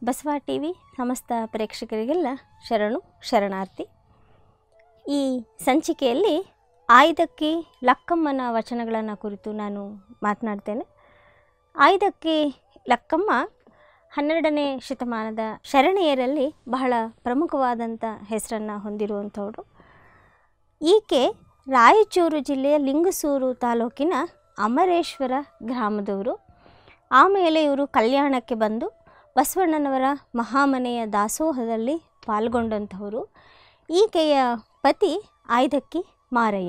Basava T V ಸಮಸ್ತ ಪ್ರೇಕ್ಷಕರಿಗೆಲ್ಲ ಶರಣು ಶರಣಾರ್ಥಿ ಈ ಸಂಚಿಕೆಯಲ್ಲಿ ಆಯ್ದಕ್ಕಿ ಲಕ್ಕಮ್ಮನ ವಚನಗಳನ್ನು ಕುರಿತು ನಾನು ಮಾತನಾಡ್ತೇನೆ ಆಯ್ದಕ್ಕಿ ಲಕ್ಕಮ್ಮ ಹನ್ನೆರಡನೇ ಶತಮಾನದ ಶರಣೆಯರಲ್ಲಿ ಬಹಳ ಪ್ರಮುಖವಾದಂಥ ಹೆಸರನ್ನು ಹೊಂದಿರುವಂಥವಳು ಈಕೆ ರಾಯಚೂರು ಜಿಲ್ಲೆಯ ಲಿಂಗಸೂರು ತಾಲೂಕಿನ ಅಮರೇಶ್ವರ ಗ್ರಾಮದವರು ಆಮೇಲೆ ಇವರು ಕಲ್ಯಾಣಕ್ಕೆ ಬಂದು ಬಸವಣ್ಣನವರ ಮಹಾಮನೆಯ ದಾಸೋಹದಲ್ಲಿ ಪಾಲ್ಗೊಂಡಂಥವರು ಈಕೆಯ ಪತಿ ಆಯ್ದಕ್ಕಿ ಮಾರಯ್ಯ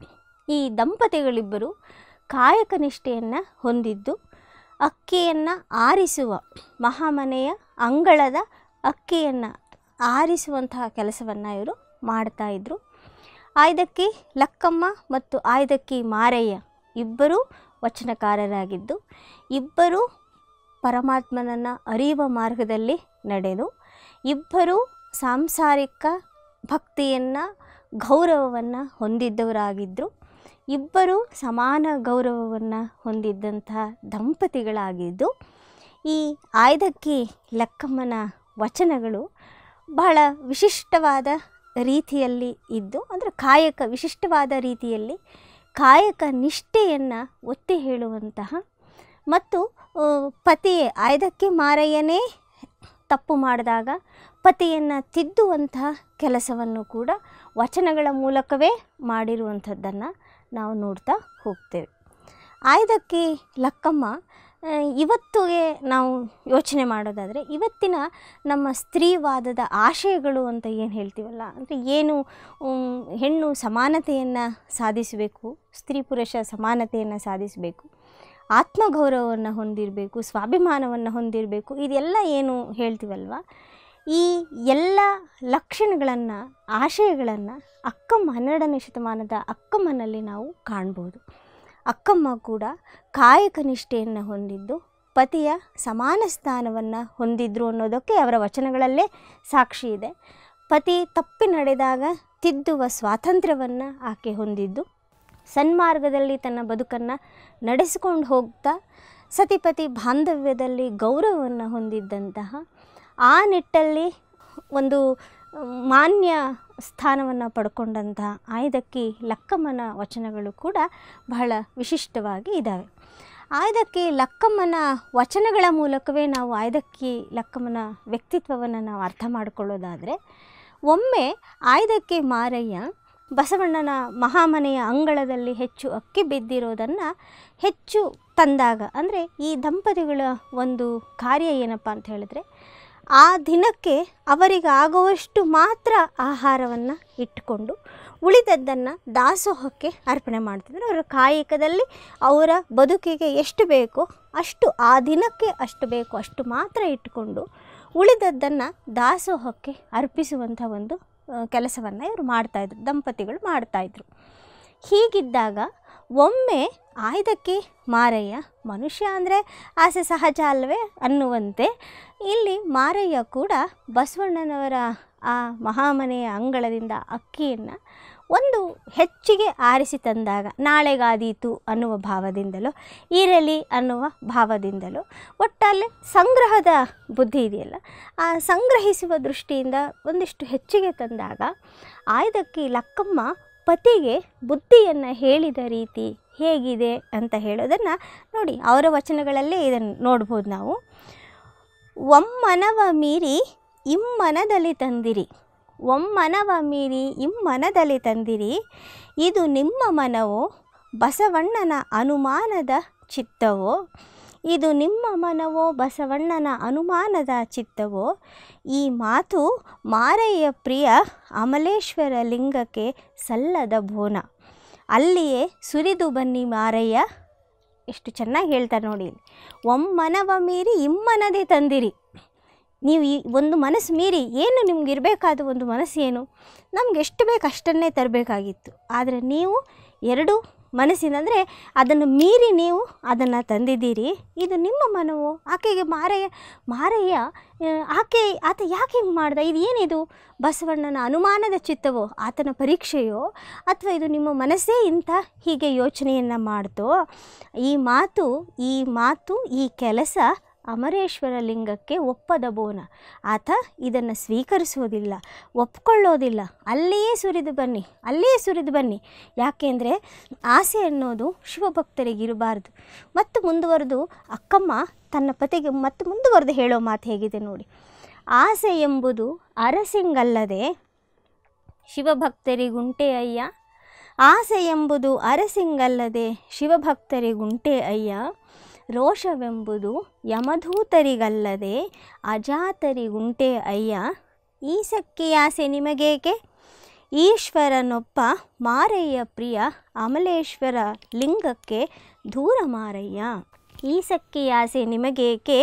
ಈ ದಂಪತಿಗಳಿಬ್ಬರು ಕಾಯಕ ನಿಷ್ಠೆಯನ್ನು ಹೊಂದಿದ್ದು ಅಕ್ಕಿಯನ್ನು ಆರಿಸುವ ಮಹಾಮನೆಯ ಅಂಗಳದ ಅಕ್ಕಿಯನ್ನು ಆರಿಸುವಂತಹ ಕೆಲಸವನ್ನು ಇವರು ಮಾಡ್ತಾಯಿದ್ರು ಆಯ್ದಕ್ಕಿ ಲಕ್ಕಮ್ಮ ಮತ್ತು ಆಯ್ದಕ್ಕಿ ಮಾರಯ್ಯ ಇಬ್ಬರೂ ವಚನಕಾರರಾಗಿದ್ದು ಇಬ್ಬರೂ ಪರಮಾತ್ಮನನ್ನು ಅರಿಯುವ ಮಾರ್ಗದಲ್ಲಿ ನಡೆದು ಇಬ್ಬರೂ ಸಾಂಸಾರಿಕ ಭಕ್ತಿಯನ್ನು ಗೌರವವನ್ನು ಹೊಂದಿದ್ದವರಾಗಿದ್ದರು ಇಬ್ಬರೂ ಸಮಾನ ಗೌರವವನ್ನು ಹೊಂದಿದ್ದಂಥ ದಂಪತಿಗಳಾಗಿದ್ದು ಈ ಆಯ್ದಕ್ಕಿ ಲಕ್ಕಮ್ಮನ ವಚನಗಳು ಬಹಳ ವಿಶಿಷ್ಟವಾದ ರೀತಿಯಲ್ಲಿ ಇದ್ದು ಅಂದರೆ ಕಾಯಕ ವಿಶಿಷ್ಟವಾದ ರೀತಿಯಲ್ಲಿ ಕಾಯಕ ನಿಷ್ಠೆಯನ್ನು ಒತ್ತಿ ಹೇಳುವಂತಹ ಮತ್ತು ಆ, ಪತಿಯೇ ಆಯ್ದಕ್ಕೆ ಮಾರಯ್ಯನೇ ತಪ್ಪು ಮಾಡಿದಾಗ ಪತಿಯನ್ನು ತಿದ್ದುವಂತಹ ಕೆಲಸವನ್ನು ಕೂಡ ವಚನಗಳ ಮೂಲಕವೇ ಮಾಡಿರುವಂಥದ್ದನ್ನು ನಾವು ನೋಡ್ತಾ ಹೋಗ್ತೇವೆ ಆಯ್ದಕ್ಕೆ ಲಕ್ಕಮ್ಮ ಆ, ಇವತ್ತಿಗೆ ನಾವು ಯೋಚನೆ ಮಾಡೋದಾದರೆ ಇವತ್ತಿನ ನಮ್ಮ ಸ್ತ್ರೀವಾದದ ಆಶಯಗಳು ಅಂತ ಏನು ಹೇಳ್ತೀವಲ್ಲ ಅಂದರೆ ಏನು ಉಮ್, ಹೆಣ್ಣು ಸಮಾನತೆಯನ್ನು ಸಾಧಿಸಬೇಕು ಸ್ತ್ರೀ ಪುರುಷ ಸಮಾನತೆಯನ್ನು ಸಾಧಿಸಬೇಕು ಆತ್ಮಗೌರವವನ್ನು ಹೊಂದಿರಬೇಕು ಸ್ವಾಭಿಮಾನವನ್ನು ಹೊಂದಿರಬೇಕು ಇದೆಲ್ಲ ಏನು ಹೇಳ್ತೀವಲ್ವ ಈ ಎಲ್ಲ ಲಕ್ಷಣಗಳನ್ನು ಆಶಯಗಳನ್ನು ಅಕ್ಕಮ್ಮ ಹನ್ನೆರಡನೇ ಶತಮಾನದ ಅಕ್ಕಮ್ಮನಲ್ಲಿ ನಾವು ಕಾಣ್ಬೋದು ಅಕ್ಕಮ್ಮ ಕೂಡ ಕಾಯಕ ನಿಷ್ಠೆಯನ್ನು ಹೊಂದಿದ್ದು ಪತಿಯ ಸಮಾನ ಸ್ಥಾನವನ್ನು ಹೊಂದಿದ್ರು ಅನ್ನೋದಕ್ಕೆ ಅವರ ವಚನಗಳಲ್ಲೇ ಸಾಕ್ಷಿ ಇದೆ ಪತಿ ತಪ್ಪಿ ನಡೆದಾಗ ತಿದ್ದುವ ಸ್ವಾತಂತ್ರ್ಯವನ್ನು ಆಕೆ ಹೊಂದಿದ್ದು ಸನ್ಮಾರ್ಗದಲ್ಲಿ ತನ್ನ ಬದುಕನ್ನು ನಡೆಸಿಕೊಂಡು ಹೋಗ್ತಾ ಸತಿಪತಿ ಬಾಂಧವ್ಯದಲ್ಲಿ ಗೌರವವನ್ನು ಹೊಂದಿದ್ದಂತಹ ಆ ನಿಟ್ಟಲ್ಲಿ ಒಂದು ಮಾನ್ಯ ಸ್ಥಾನವನ್ನು ಪಡ್ಕೊಂಡಂತಹ ಆಯ್ದಕ್ಕಿ ಲಕ್ಕಮ್ಮನ ವಚನಗಳು ಕೂಡ ಬಹಳ ವಿಶಿಷ್ಟವಾಗಿ ಇದ್ದಾವೆ ಆಯ್ದಕ್ಕಿ ಲಕ್ಕಮ್ಮನ ವಚನಗಳ ಮೂಲಕವೇ ನಾವು ಆಯ್ದಕ್ಕಿ ಲಕ್ಕಮ್ಮನ ವ್ಯಕ್ತಿತ್ವವನ್ನು ನಾವು ಅರ್ಥ ಮಾಡಿಕೊಳ್ಳೋದಾದರೆ ಒಮ್ಮೆ ಆಯ್ದಕ್ಕಿ ಮಾರಯ್ಯ ಬಸವಣ್ಣನ ಮಹಾಮನೆಯ ಅಂಗಳದಲ್ಲಿ ಹೆಚ್ಚು ಅಕ್ಕಿ ಬಿದ್ದಿರೋದನ್ನು ಹೆಚ್ಚು ತಂದಾಗ ಅಂದರೆ ಈ ದಂಪತಿಗಳ ಒಂದು ಕಾರ್ಯ ಏನಪ್ಪ ಅಂತ ಹೇಳಿದ್ರೆ ಆ ದಿನಕ್ಕೆ ಅವರಿಗೆ ಆಗುವಷ್ಟು ಮಾತ್ರ ಆಹಾರವನ್ನು ಇಟ್ಟುಕೊಂಡು ಉಳಿದದ್ದನ್ನು ದಾಸೋಹಕ್ಕೆ ಅರ್ಪಣೆ ಮಾಡ್ತಿದ್ರು ಅವರ ಕಾಯಕದಲ್ಲಿ ಅವರ ಬದುಕಿಗೆ ಎಷ್ಟು ಬೇಕೋ ಅಷ್ಟು ಆ ದಿನಕ್ಕೆ ಅಷ್ಟು ಬೇಕು ಅಷ್ಟು ಮಾತ್ರ ಇಟ್ಟುಕೊಂಡು ಉಳಿದದ್ದನ್ನು ದಾಸೋಹಕ್ಕೆ ಅರ್ಪಿಸುವಂಥ ಒಂದು ಕೆಲಸವನ್ನು ಇವರು ಮಾಡ್ತಾಯಿದ್ರು ದಂಪತಿಗಳು ಮಾಡ್ತಾಯಿದ್ರು ಹೀಗಿದ್ದಾಗ ಒಮ್ಮೆ ಆಯ್ದಕ್ಕೆ ಮಾರಯ್ಯ ಮನುಷ್ಯ ಅಂದರೆ ಆಸೆ ಸಹಜ ಅಲ್ಲವೇ ಅನ್ನುವಂತೆ ಇಲ್ಲಿ ಮಾರಯ್ಯ ಕೂಡ ಬಸವಣ್ಣನವರ ಆ ಮಹಾಮನೆಯ ಅಂಗಳದಿಂದ ಅಕ್ಕಿಯನ್ನು ಒಂದು ಹೆಚ್ಚಿಗೆ ಆರಿಸಿ ತಂದಾಗ ನಾಳೆಗಾದೀತು ಅನ್ನುವ ಭಾವದಿಂದಲೋ ಇರಲಿ ಅನ್ನುವ ಭಾವದಿಂದಲೋ ಒಟ್ಟಲ್ಲಿ ಸಂಗ್ರಹದ ಬುದ್ಧಿ ಇದೆಯಲ್ಲ ಆ ಸಂಗ್ರಹಿಸುವ ದೃಷ್ಟಿಯಿಂದ ಒಂದಿಷ್ಟು ಹೆಚ್ಚಿಗೆ ತಂದಾಗ ಆಯ್ದಕ್ಕಿ ಲಕ್ಕಮ್ಮ ಪತಿಗೆ ಬುದ್ಧಿಯನ್ನು ಹೇಳಿದ ರೀತಿ ಹೇಗಿದೆ ಅಂತ ಹೇಳೋದನ್ನು ನೋಡಿ ಅವರ ವಚನಗಳಲ್ಲೇ ಇದನ್ನು ನೋಡ್ಬೋದು ನಾವು ಒಮ್ಮನವ ಮೀರಿ ಇಮ್ಮನದಲ್ಲಿ ತಂದಿರಿ ಒಮ್ಮನವ ಮೀರಿ ಇಮ್ಮನದಲ್ಲಿ ತಂದಿರಿ ಇದು ನಿಮ್ಮ ಮನವೋ ಬಸವಣ್ಣನ ಅನುಮಾನದ ಚಿತ್ತವೋ ಇದು ನಿಮ್ಮ ಮನವೋ ಬಸವಣ್ಣನ ಅನುಮಾನದ ಚಿತ್ತವೋ ಈ ಮಾತು ಮಾರಯ್ಯ ಪ್ರಿಯ ಅಮಲೇಶ್ವರ ಲಿಂಗಕ್ಕೆ ಸಲ್ಲದ ಬೋನ ಅಲ್ಲಿಯೇ ಸುರಿದು ಬನ್ನಿ ಮಾರಯ್ಯ ಎಷ್ಟು ಚೆನ್ನಾಗಿ ಹೇಳ್ತಾರೆ ನೋಡಿ ಇಲ್ಲಿ. ಒಮ್ಮನವ ಮೀರಿ ಇಮ್ಮನದೇ ತಂದಿರಿ ನೀವು ಈ ಒಂದು ಮನಸ್ಸು ಮೀರಿ ಏನು ನಿಮ್ಗೆ ಇರಬೇಕಾದ ಒಂದು ಮನಸ್ಸು ಏನು ನಮ್ಗೆ ಎಷ್ಟು ಬೇಕು ಅಷ್ಟನ್ನೇ ತರಬೇಕಾಗಿತ್ತು ಆದರೆ ನೀವು ಎರಡು ಮನಸ್ಸಿನ ಅಂದರೆ ಅದನ್ನು ಮೀರಿ ನೀವು ಅದನ್ನು ತಂದಿದ್ದೀರಿ ಇದು ನಿಮ್ಮ ಮನವು ಆಕೆಗೆ ಮಾರಯ್ಯ ಮಾರಯ್ಯ ಆ, ಆಕೆ ಆತ ಯಾಕೆ ಹಿಂಗೆ ಮಾಡ್ದ ಇದು ಏನಿದು ಬಸವಣ್ಣನ ಅನುಮಾನದ ಚಿತ್ತವೋ ಆತನ ಪರೀಕ್ಷೆಯೋ ಅಥವಾ ಇದು ನಿಮ್ಮ ಮನಸ್ಸೇ ಇಂಥ ಹೀಗೆ ಯೋಚನೆಯನ್ನು ಮಾಡ್ತೋ ಈ ಮಾತು ಈ ಮಾತು ಈ ಕೆಲಸ ಅಮರೇಶ್ವರ ಲಿಂಗಕ್ಕೆ ಒಪ್ಪದ ಬೋನ ಆತ ಇದನ್ನು ಸ್ವೀಕರಿಸೋದಿಲ್ಲ ಒಪ್ಕೊಳ್ಳೋದಿಲ್ಲ ಅಲ್ಲಿಯೇ ಸುರಿದು ಬನ್ನಿ ಅಲ್ಲಿಯೇ ಸುರಿದು ಬನ್ನಿ ಯಾಕೆಂದರೆ ಆಸೆ ಅನ್ನೋದು ಶಿವಭಕ್ತರಿಗೆ ಇರಬಾರ್ದು ಮತ್ತು ಮುಂದುವರೆದು ಅಕ್ಕಮ್ಮ ತನ್ನ ಪತಿಗೆ ಮತ್ತು ಮುಂದುವರೆದು ಹೇಳೋ ಮಾತು ಹೇಗಿದೆ ನೋಡಿ ಆಸೆ ಎಂಬುದು ಅರಸಿಂಗಲ್ಲದೆ ಶಿವಭಕ್ತರಿಗುಂಟೆ ಅಯ್ಯ ಆಸೆ ಎಂಬುದು ಅರಸಿಂಗಲ್ಲದೆ ಶಿವಭಕ್ತರಿಗುಂಟೆ ಅಯ್ಯ ರೋಷವೆಂಬುದು ಯಮಧೂತರಿಗಲ್ಲದೆ ಅಜಾತರಿಗುಂಟೆ ಅಯ್ಯ ಈ ಸಕ್ಕಿ ಆಸೆ ನಿಮಗೇಕೆ ಈಶ್ವರನೊಪ್ಪ ಮಾರಯ್ಯ ಪ್ರಿಯ ಅಮಲೇಶ್ವರ ಲಿಂಗಕ್ಕೆ ದೂರ ಮಾರಯ್ಯ ಈ ಸಕ್ಕಿ ಆಸೆ ನಿಮಗೇಕೆ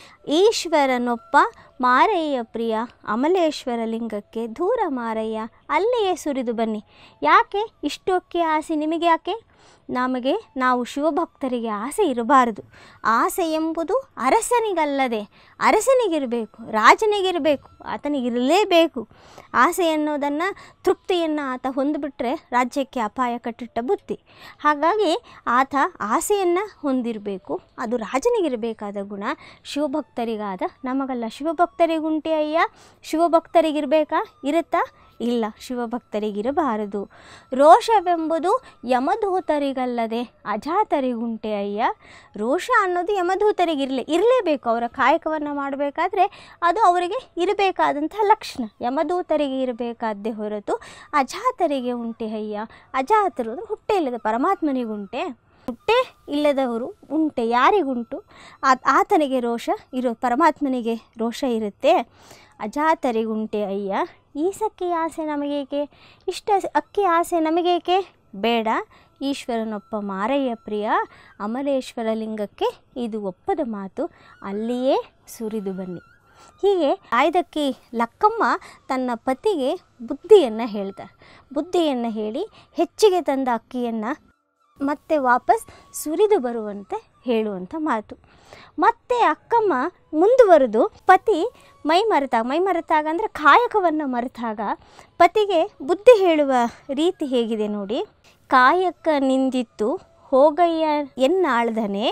ಈಶ್ವರನೊಪ್ಪ ಮಾರಯ್ಯ ಪ್ರಿಯ ಅಮಲೇಶ್ವರ ಲಿಂಗಕ್ಕೆ ದೂರ ಮಾರಯ್ಯ ಅಲ್ಲಿಯೇ ಸುರಿದು ಬನ್ನಿ ಯಾಕೆ ಇಷ್ಟೊಕ್ಕೆ ಆಸೆ ನಿಮಗೆ ಯಾಕೆ ನಮಗೆ ನಾವು ಶಿವಭಕ್ತರಿಗೆ ಆಸೆ ಇರಬಾರದು ಆಸೆ ಎಂಬುದು ಅರಸನಿಗಲ್ಲದೆ ಅರಸನಿಗಿರಬೇಕು ರಾಜನಿಗಿರಬೇಕು ಆತನಿಗಿರಲೇಬೇಕು ಆಸೆ ಅನ್ನೋದನ್ನು ತೃಪ್ತಿಯನ್ನು ಆತ ಹೊಂದಿಬಿಟ್ರೆ ರಾಜ್ಯಕ್ಕೆ ಅಪಾಯ ಕಟ್ಟಿಟ್ಟ ಬುತ್ತಿ ಹಾಗಾಗಿ ಆತ ಆಸೆಯನ್ನು ಹೊಂದಿರಬೇಕು ಅದು ರಾಜನಿಗಿರಬೇಕಾದ ಗುಣ ಶಿವಭಕ್ತರಿಗಾದ ನಮಗಲ್ಲ ಶಿವಭಕ್ತರಿಗುಂಟೆ ಅಯ್ಯ ಶಿವಭಕ್ತರಿಗಿರಬೇಕಾ ಇರುತ್ತಾ ಇಲ್ಲ ಶಿವಭಕ್ತರಿಗಿರಬಾರದು ರೋಷವೆಂಬುದು ಯಮಧೂತರಿಗಲ್ಲದೆ ಅಜಾತರಿಗುಂಟೆ ಅಯ್ಯ ರೋಷ ಅನ್ನೋದು ಯಮಧೂತರಿಗಿರಲಿ ಇರಲೇಬೇಕು ಅವರ ಕಾಯಕವನ್ನು ಮಾಡಬೇಕಾದ್ರೆ ಅದು ಅವರಿಗೆ ಇರಬೇಕಾದಂಥ ಲಕ್ಷಣ ಯಮದೂತರಿಗೆ ಇರಬೇಕಾದ್ದೇ ಹೊರತು ಅಜಾತರಿಗೆ ಉಂಟೆ ಅಯ್ಯ ಅಜಾತರು ಅಂದರೆ ಹುಟ್ಟೆ ಇಲ್ಲದ ಪರಮಾತ್ಮನಿಗುಂಟೆ ಹುಟ್ಟೆ ಇಲ್ಲದವರು ಉಂಟೆ ಯಾರಿಗುಂಟು ಆ ಆತನಿಗೆ ರೋಷ ಇರೋ ಪರಮಾತ್ಮನಿಗೆ ರೋಷ ಇರುತ್ತೆ ಅಜಾತರಿಗುಂಟೆ ಅಯ್ಯ ಈ ಸಕ್ಕಿ ಆಸೆ ನಮಗೇಕೆ ಇಷ್ಟ ಅಕ್ಕಿ ಆಸೆ ನಮಗೇಕೆ ಬೇಡ ಈಶ್ವರನೊಪ್ಪ ಮಾರಯ್ಯ ಪ್ರಿಯ ಅಮರೇಶ್ವರ ಲಿಂಗಕ್ಕೆ ಇದು ಒಪ್ಪದ ಮಾತು ಅಲ್ಲಿಯೇ ಸುರಿದು ಬನ್ನಿ ಹೀಗೆ ಆಯ್ದಕ್ಕಿ ಲಕ್ಕಮ್ಮ ತನ್ನ ಪತಿಗೆ ಬುದ್ಧಿಯನ್ನು ಹೇಳ್ತಾರೆ ಬುದ್ಧಿಯನ್ನು ಹೇಳಿ ಹೆಚ್ಚಿಗೆ ತಂದ ಅಕ್ಕಿಯನ್ನು ಮತ್ತೆ ವಾಪಸ್ ಸುರಿದು ಬರುವಂತೆ ಹೇಳುವಂಥ ಮಾತು ಮತ್ತೆ ಅಕ್ಕಮ್ಮ ಮುಂದುವರೆದು ಪತಿ ಮೈ ಮರೆತಾಗ ಮೈ ಮರೆತಾಗ ಅಂದರೆ ಕಾಯಕವನ್ನು ಮರೆತಾಗ ಪತಿಗೆ ಬುದ್ಧಿ ಹೇಳುವ ರೀತಿ ಹೇಗಿದೆ ನೋಡಿ ಕಾಯಕ ನಿಂದಿತ್ತು ಹೋಗಯ್ಯ ಎನ್ನಾಳ್ದನೆ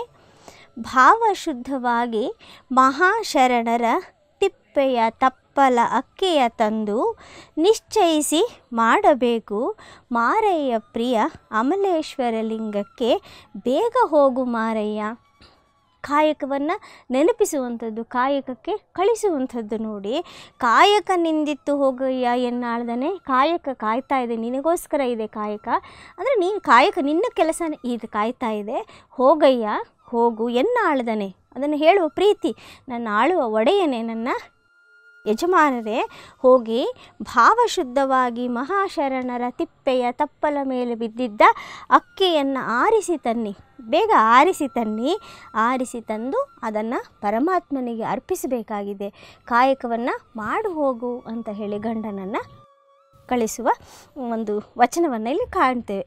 ಭಾವಶುದ್ಧವಾಗಿ ಮಹಾಶರಣರ ತಿಪ್ಪೆಯ ತಪ್ಪಲ ಅಕ್ಕಿಯ ತಂದು ನಿಶ್ಚಯಿಸಿ ಮಾಡಬೇಕು ಮಾರಯ್ಯ ಪ್ರಿಯ ಅಮಲೇಶ್ವರ ಲಿಂಗಕ್ಕೆ ಬೇಗ ಹೋಗು ಮಾರಯ್ಯ ಕಾಯಕವನ್ನು ನೆನಪಿಸುವಂಥದ್ದು ಕಾಯಕಕ್ಕೆ ಕಳಿಸುವಂಥದ್ದು ನೋಡಿ ಕಾಯಕ ನಿಂದಿತ್ತು ಹೋಗಯ್ಯ ಎನ್ನಾಳ್ದನೆ ಕಾಯಕ ಕಾಯ್ತಾ ಇದೆ ನಿನಗೋಸ್ಕರ ಇದೆ ಕಾಯಕ ಅಂದರೆ ನೀನು ಕಾಯಕ ನಿನ್ನ ಕೆಲಸ ಇದು ಕಾಯ್ತಾ ಇದೆ ಹೋಗಯ್ಯ ಹೋಗು ಎನ್ನಾಳ್ದನೆ ಅದನ್ನು ಹೇಳುವ ಪ್ರೀತಿ ನನ್ನ ಆಳುವ ಒಡೆಯನೇ ನನ್ನ ಯಜಮಾನರೇ ಹೋಗಿ ಭಾವಶುದ್ಧವಾಗಿ ಮಹಾಶರಣರ ತಿಪ್ಪೆಯ ತಪ್ಪಲ ಮೇಲೆ ಬಿದ್ದಿದ್ದ ಅಕ್ಕಿಯನ್ನು ಆರಿಸಿ ತನ್ನಿ ಬೇಗ ಆರಿಸಿ ತನ್ನಿ ಆರಿಸಿ ತಂದು ಅದನ್ನು ಪರಮಾತ್ಮನಿಗೆ ಅರ್ಪಿಸಬೇಕಾಗಿದೆ ಕಾಯಕವನ್ನು ಮಾಡು ಹೋಗು ಅಂತ ಹೇಳಿ ಗಂಡನನ್ನು ಕಳಿಸುವ ಒಂದು ವಚನವನ್ನು ಇಲ್ಲಿ ಕಾಣ್ತೇವೆ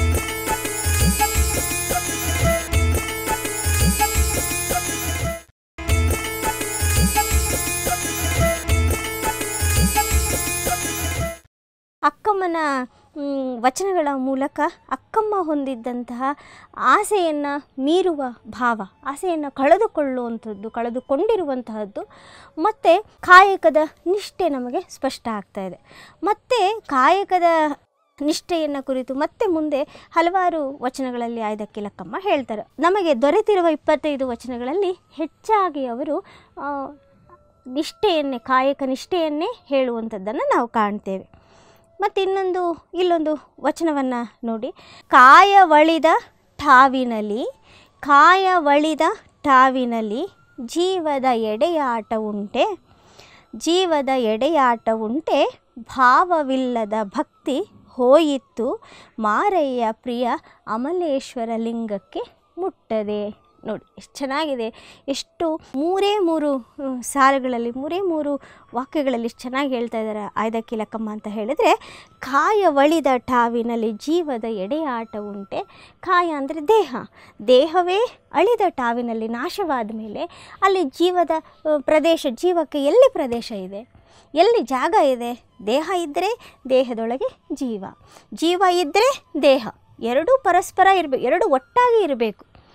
ಅಕ್ಕಮ್ಮನ ಮ್, ವಚನಗಳ ಮೂಲಕ ಅಕ್ಕಮ್ಮ ಹೊಂದಿದ್ದಂತಹ ಆಸೆಯನ್ನು ಮೀರುವ ಭಾವ ಆಸೆಯನ್ನು ಕಳೆದುಕೊಳ್ಳುವಂಥದ್ದು ಕಳೆದುಕೊಂಡಿರುವಂತಹದ್ದು ಮತ್ತು ಕಾಯಕದ ನಿಷ್ಠೆ ನಮಗೆ ಸ್ಪಷ್ಟ ಆಗ್ತಾ ಇದೆ ಮತ್ತು ಕಾಯಕದ ನಿಷ್ಠೆಯನ್ನು ಕುರಿತು ಮತ್ತೆ ಮುಂದೆ ಹಲವಾರು ವಚನಗಳಲ್ಲಿ ಆಯ್ದಕ್ಕೆ ಲಕ್ಕಮ್ಮ ಹೇಳ್ತಾರೆ ನಮಗೆ ದೊರೆತಿರುವ ಇಪ್ಪತ್ತೈದು ವಚನಗಳಲ್ಲಿ ಹೆಚ್ಚಾಗಿ ಅವರು ಆ, ನಿಷ್ಠೆಯನ್ನೇ ಕಾಯಕ ನಿಷ್ಠೆಯನ್ನೇ ಹೇಳುವಂಥದ್ದನ್ನು ನಾವು ಕಾಣ್ತೇವೆ ಮತ್ತು ಇನ್ನೊಂದು ಇಲ್ಲೊಂದು ವಚನವನ್ನು ನೋಡಿ ಕಾಯವಳಿದ ಠಾವಿನಲ್ಲಿ ಕಾಯವಳಿದ ಠಾವಿನಲ್ಲಿ ಜೀವದ ಎಡೆಯಾಟ ಉಂಟೆ ಜೀವದ ಎಡೆಯಾಟ ಉಂಟೆ ಭಾವವಿಲ್ಲದ ಭಕ್ತಿ ಹೋಯಿತು ಮಾರಯ್ಯ ಪ್ರಿಯ ಅಮಲೇಶ್ವರ ಲಿಂಗಕ್ಕೆ ಮುಟ್ಟದೆ ನೋಡಿ ಎಷ್ಟು ಚೆನ್ನಾಗಿದೆ ಎಷ್ಟು ಮೂರೇ ಮೂರು ಹ್ಮ್, ಸಾಲುಗಳಲ್ಲಿ ಮೂರೇ ಮೂರು ವಾಕ್ಯಗಳಲ್ಲಿ ಎಷ್ಟು ಚೆನ್ನಾಗಿ ಹೇಳ್ತಾ ಇದ್ದಾರೆ ಆಯ್ದಕ್ಕಿ ಲಕ್ಕಮ್ಮ ಅಂತ ಹೇಳಿದರೆ ಕಾಯ ಒಳಿದ ಟಾವಿನಲ್ಲಿ ಜೀವದ ಎಡೆಯಾಟ ಉಂಟೆ ಕಾಯ ಅಂದರೆ ದೇಹ ದೇಹವೇ ಅಳಿದ ಟಾವಿನಲ್ಲಿ ನಾಶವಾದ ಮೇಲೆ ಅಲ್ಲಿ ಜೀವದ ಆ, ಪ್ರದೇಶ ಜೀವಕ್ಕೆ ಎಲ್ಲಿ ಪ್ರದೇಶ ಇದೆ ಎಲ್ಲಿ ಜಾಗ ಇದೆ ದೇಹ ಇದ್ದರೆ ದೇಹದೊಳಗೆ ಜೀವ ಜೀವ ಇದ್ದರೆ ದೇಹ ಎರಡೂ ಪರಸ್ಪರ ಇರಬೇಕು ಎರಡು ಒಟ್ಟಾಗಿ ಇರಬೇಕು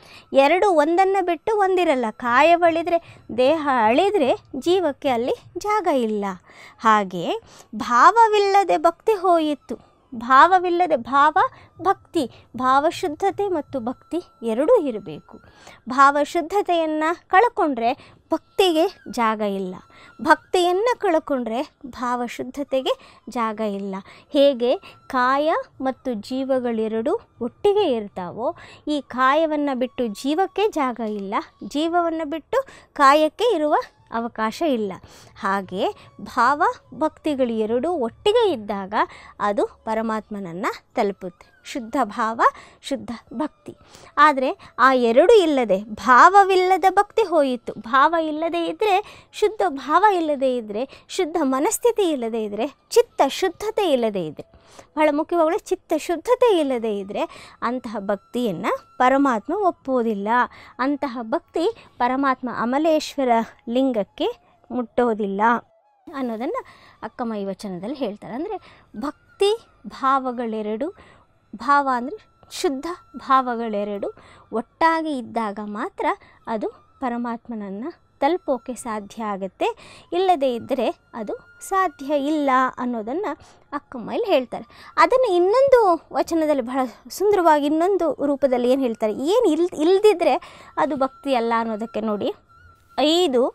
ಎರಡು ಒಂದನ್ನು ಬಿಟ್ಟು ಒಂದಿರಲ್ಲ ಕಾಯವಳಿದರೆ ದೇಹ ಅಳಿದರೆ ಜೀವಕ್ಕೆ ಅಲ್ಲಿ ಜಾಗ ಇಲ್ಲ ಹಾಗೆ ಭಾವವಿಲ್ಲದೆ ಭಕ್ತಿ ಹೋಯಿತು ಭಾವವಿಲ್ಲದೆ ಭಾವ ಭಕ್ತಿ ಭಾವಶುದ್ಧತೆ ಮತ್ತು ಭಕ್ತಿ ಎರಡೂ ಇರಬೇಕು ಭಾವಶುದ್ಧತೆಯನ್ನು ಕಳ್ಕೊಂಡ್ರೆ ಭಕ್ತಿಗೆ ಜಾಗ ಇಲ್ಲ ಭಕ್ತಿಯನ್ನು ಕಳ್ಕೊಂಡ್ರೆ ಭಾವಶುದ್ಧತೆಗೆ ಜಾಗ ಇಲ್ಲ ಹೇಗೆ ಕಾಯ ಮತ್ತು ಜೀವಗಳೆರಡೂ ಒಟ್ಟಿಗೆ ಇರ್ತಾವೋ ಈ ಕಾಯವನ್ನು ಬಿಟ್ಟು ಜೀವಕ್ಕೆ ಜಾಗ ಇಲ್ಲ ಜೀವವನ್ನು ಬಿಟ್ಟು ಕಾಯಕ್ಕೆ ಇರುವ ಅವಕಾಶ ಇಲ್ಲ ಹಾಗೆ ಭಾವ ಭಕ್ತಿಗಳು ಎರಡೂ ಒಟ್ಟಿಗೆ ಇದ್ದಾಗ ಅದು ಪರಮಾತ್ಮನನ್ನು ತಲುಪುತ್ತೆ ಶುದ್ಧ ಭಾವ ಶುದ್ಧ ಭಕ್ತಿ ಆದರೆ ಆ ಎರಡೂ ಇಲ್ಲದೆ ಭಾವವಿಲ್ಲದ ಭಕ್ತಿ ಹೋಯಿತು ಭಾವ ಇಲ್ಲದೆ ಇದ್ದರೆ ಶುದ್ಧ ಭಾವ ಇಲ್ಲದೆ ಇದ್ದರೆ ಶುದ್ಧ ಮನಸ್ಥಿತಿ ಇಲ್ಲದೆ ಇದ್ದರೆ ಚಿತ್ತ ಶುದ್ಧತೆ ಇಲ್ಲದೆ ಇದ್ದರೆ ಬಹಳ ಮುಖ್ಯವಾಗಲೂ ಚಿತ್ತ ಶುದ್ಧತೆ ಇಲ್ಲದೆ ಇದ್ದರೆ ಅಂತಹ ಭಕ್ತಿಯನ್ನು ಪರಮಾತ್ಮ ಒಪ್ಪುವುದಿಲ್ಲ ಅಂತಹ ಭಕ್ತಿ ಪರಮಾತ್ಮ ಅಮಲೇಶ್ವರ ಲಿಂಗಕ್ಕೆ ಮುಟ್ಟೋದಿಲ್ಲ ಅನ್ನೋದನ್ನು ಅಕ್ಕಮ್ಮ ಈ ವಚನದಲ್ಲಿ ಹೇಳ್ತಾರೆ ಅಂದರೆ ಭಕ್ತಿ ಭಾವಗಳೆರಡು ಭಾವ ಅಂದರೆ ಶುದ್ಧ ಭಾವಗಳೆರಡು ಒಟ್ಟಾಗಿ ಇದ್ದಾಗ ಮಾತ್ರ ಅದು ಪರಮಾತ್ಮನನ್ನು ತಲುಪೋಕೆ ಸಾಧ್ಯ ಆಗುತ್ತೆ ಇಲ್ಲದೇ ಇದ್ದರೆ ಅದು ಸಾಧ್ಯ ಇಲ್ಲ ಅನ್ನೋದನ್ನು ಅಕ್ಕಮ್ಮ ಇಲ್ಲಿ ಹೇಳ್ತಾರೆ ಅದನ್ನು ಇನ್ನೊಂದು ವಚನದಲ್ಲಿ ಬಹಳ ಸುಂದರವಾಗಿ ಇನ್ನೊಂದು ರೂಪದಲ್ಲಿ ಏನು ಹೇಳ್ತಾರೆ ಏನು ಇಲ್ ಇಲ್ದಿದ್ರೆ ಅದು ಭಕ್ತಿ ಅಲ್ಲ ಅನ್ನೋದಕ್ಕೆ ನೋಡಿ ಐದು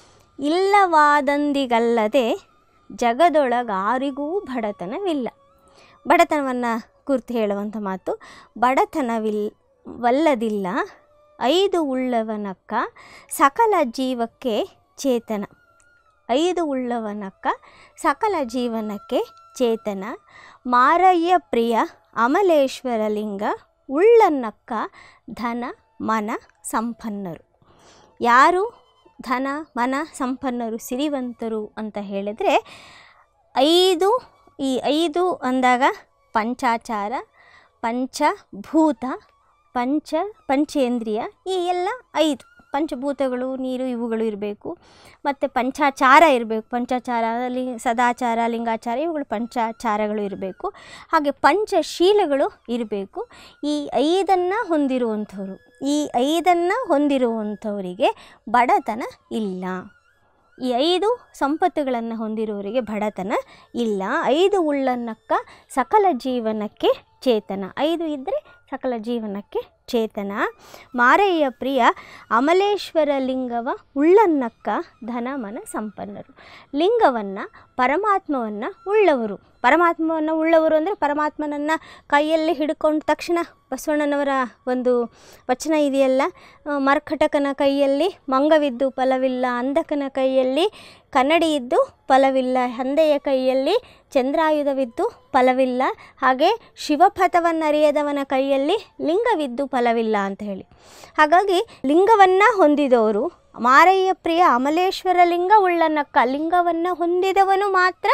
ಇಲ್ಲವಾದಂದಿಗಲ್ಲದೆ ಜಗದೊಳಗಾರಿಗೂ ಬಡತನವಿಲ್ಲ ಬಡತನವನ್ನು ಕುರಿತು ಹೇಳುವಂಥ ಮಾತು ಬಡತನವಿಲ್ ವಲ್ಲದಿಲ್ಲ ಐದು ಉಳ್ಳವನಕ್ಕ ಸಕಲ ಜೀವಕ್ಕೆ ಚೇತನ ಐದು ಉಳ್ಳವನಕ್ಕ ಸಕಲ ಜೀವನಕ್ಕೆ ಚೇತನ ಮಾರಯ್ಯ ಪ್ರಿಯ ಅಮಲೇಶ್ವರ ಲಿಂಗ ಉಳ್ಳನ್ನಕ್ಕ ಧನ ಮನ ಸಂಪನ್ನರು ಯಾರು ಧನ ಮನ ಸಂಪನ್ನರು ಸಿರಿವಂತರು ಅಂತ ಹೇಳಿದರೆ ಐದು ಈ ಐದು ಅಂದಾಗ ಪಂಚಾಚಾರ ಪಂಚಭೂತ ಪಂಚ ಪಂಚೇಂದ್ರಿಯ ಈ ಎಲ್ಲ ಐದು ಪಂಚಭೂತಗಳು ನೀರು ಇವುಗಳು ಇರಬೇಕು ಮತ್ತು ಪಂಚಾಚಾರ ಇರಬೇಕು ಪಂಚಾಚಾರ ಲಿ ಸದಾಚಾರ ಲಿಂಗಾಚಾರ ಇವುಗಳು ಪಂಚಾಚಾರಗಳು ಇರಬೇಕು ಹಾಗೆ ಪಂಚಶೀಲಗಳು ಇರಬೇಕು ಈ ಐದನ್ನು ಹೊಂದಿರುವಂಥವ್ರು ಈ ಐದನ್ನು ಹೊಂದಿರುವಂಥವರಿಗೆ ಬಡತನ ಇಲ್ಲ ಈ ಐದು ಸಂಪತ್ತುಗಳನ್ನು ಹೊಂದಿರುವವರಿಗೆ ಬಡತನ ಇಲ್ಲ ಐದು ಉಳ್ಳನ್ನಕ್ಕ ಸಕಲ ಜೀವನಕ್ಕೆ ಚೇತನ ಐದು ಇದ್ದರೆ ಸಕಲ ಜೀವನಕ್ಕೆ ಚೇತನ ಮಾರಯ್ಯ ಪ್ರಿಯ ಅಮಲೇಶ್ವರ ಲಿಂಗವ ಉಳ್ಳನ್ನಕ್ಕ ಧನ ಮನ ಸಂಪನ್ನರು ಲಿಂಗವನ್ನು ಪರಮಾತ್ಮವನ್ನು ಉಳ್ಳವರು ಪರಮಾತ್ಮವನ್ನು ಉಳ್ಳವರು ಅಂದರೆ ಪರಮಾತ್ಮನನ್ನು ಕೈಯಲ್ಲಿ ಹಿಡ್ಕೊಂಡ ತಕ್ಷಣ ಬಸವಣ್ಣನವರ ಒಂದು ವಚನ ಇದೆಯಲ್ಲ ಆ, ಮರ್ಕಟಕನ ಕೈಯಲ್ಲಿ ಮಂಗವಿದ್ದು ಫಲವಿಲ್ಲ ಅಂಧಕನ ಕೈಯಲ್ಲಿ ಕನ್ನಡಿ ಇದ್ದು ಫಲವಿಲ್ಲ ಹಂದೆಯ ಕೈಯಲ್ಲಿ ಚಂದ್ರಾಯುಧವಿದ್ದು ಫಲವಿಲ್ಲ ಹಾಗೆ ಶಿವಪಥವನ್ನರಿಯದವನ ಕೈಯಲ್ಲಿ ಲಿಂಗವಿದ್ದು ಫಲವಿಲ್ಲ ಅಂತ ಹೇಳಿ ಹಾಗಾಗಿ ಲಿಂಗವನ್ನು ಹೊಂದಿದವರು ಮಾರಯ್ಯ ಪ್ರಿಯ ಅಮಲೇಶ್ವರ ಲಿಂಗ ಉಳ್ಳನಕ್ಕ ಲಿಂಗವನ್ನು ಹೊಂದಿದವನು ಮಾತ್ರ